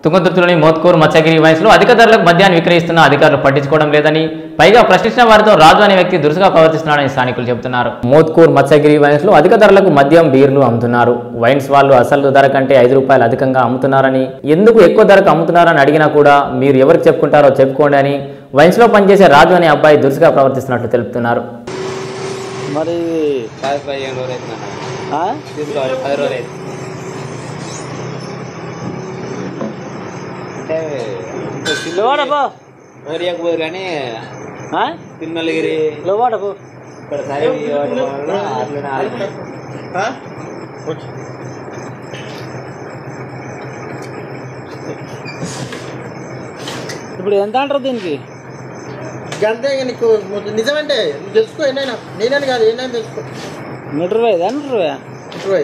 తుంగతుర్తిలోని మోత్కూరు మత్స్యగిరి వయసులో అధిక ధరలకు మద్యాన్ని విక్రయిస్తున్న అధికారులు పట్టించుకోవడం లేదని పైగా ప్రశ్నించిన వారితో రాజు అనే వ్యక్తి దురుసుగా ప్రవర్తిస్తున్నాడని స్థానికులు చెబుతున్నారు మోత్కూర్ మత్స్యగిరి వయసులో అధిక ధరలకు మద్యం బీర్లు అమ్ముతున్నారు వైన్స్ వాళ్ళు అసలు ధర కంటే ఐదు రూపాయలు అధికంగా అమ్ముతున్నారని ఎందుకు ఎక్కువ ధరకు అమ్ముతున్నారని అడిగినా కూడా మీరు ఎవరికి చెప్పుకుంటారో చెప్పుకోండి అని వైన్స్లో పనిచేసే రాజు అనే అబ్బాయి దురుసుగా ప్రవర్తిస్తున్నట్లు తెలుపుతున్నారు మరి పది పదిహేను రోజులు అవుతుందన్న ఆ? తీసుకోవాలి పది రోజులు అవుతుంది అంటే లోవాడపో ఓరియకపోదు కానీ ఆ? తిరుమలగిరి లోవాడపో ఇక్కడ సరే ఇవ్వడం వల్ల అట్లనే ఆగుతుంది. ఇప్పుడు ఎంత అంటారు దీనికి గంతే ఇక నీకు నిజమంటే నువ్వు తెలుసుకో ఏనైనా నేనని కాదు ఏనైనా తెలుసుకో నూట ఇరవై ఐదా నూట ఇరవై ఇప్పుడు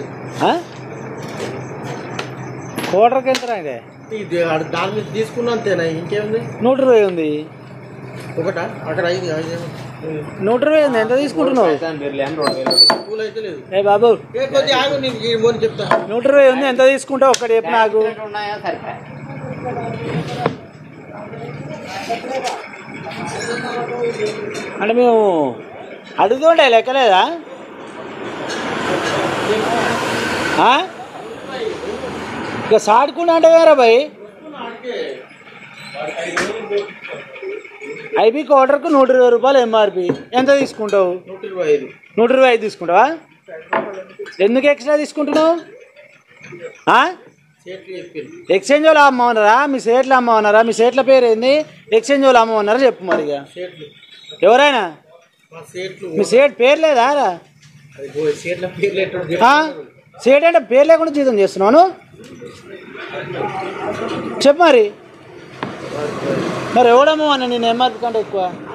కోటర్కి ఎంత అయితే ఇది ఆడ దాని మీద తీసుకున్నా అంతేనా ఇంకేముంది నూట ఇరవై ఉంది ఒకటా అక్కడ ఐదు ఐదు నూట ఇరవై ఉంది ఎంత తీసుకుంటున్నావు దాని పేర్లు ఏమో రెండు వేలు ఉంటుంది. స్కూల్ అయితే లేదు ఏ బాబు ఏ కొద్దిగా ఆగు నేను ఈ మోని చెప్తా నూట ఇరవై ఉంది ఎంత తీసుకుంటావు ఒక్కటి చెప్పు నాకు రెండు ఉన్నాయా సరిపోయా అంటే మేము అడుగుతుంటే లెక్కలేదా ఆ? ఇక సాడుకున్నా అంటే వేరే భయ్ ఐబీ కోటర్కు నూట ఇరవై రూపాయలు ఎంఆర్పి ఎంత తీసుకుంటావు నూట ఇరవై ఐదు నూట ఇరవై ఐదు తీసుకుంటావా ఎందుకు ఎక్స్ట్రా తీసుకుంటున్నావు ఆ? సేట్లు చెప్పింది ఎక్స్చేంజ్ వాళ్ళు అమ్మన్నారా మీ సేట్లు అమ్మన్నారా మీ సేట్ల పేరు ఏంది ఎక్స్చేంజ్ వాళ్ళు అమ్మన్నారా చెప్పు మరి ఇక సేట్లు ఎవరైనా మా సేట్లు మీ సేట్ పేరు లేదా రా అది పోయి సేట్ల పేర్లు ఎట్టు ఆ? సేట్ అంటే పేరు లేకుండా జీతం చేస్తున్నాను చెప్పు మరి మరి ఎవడమ్మో అన్న నేను ఎంఆర్పి కంటే ఎక్కువ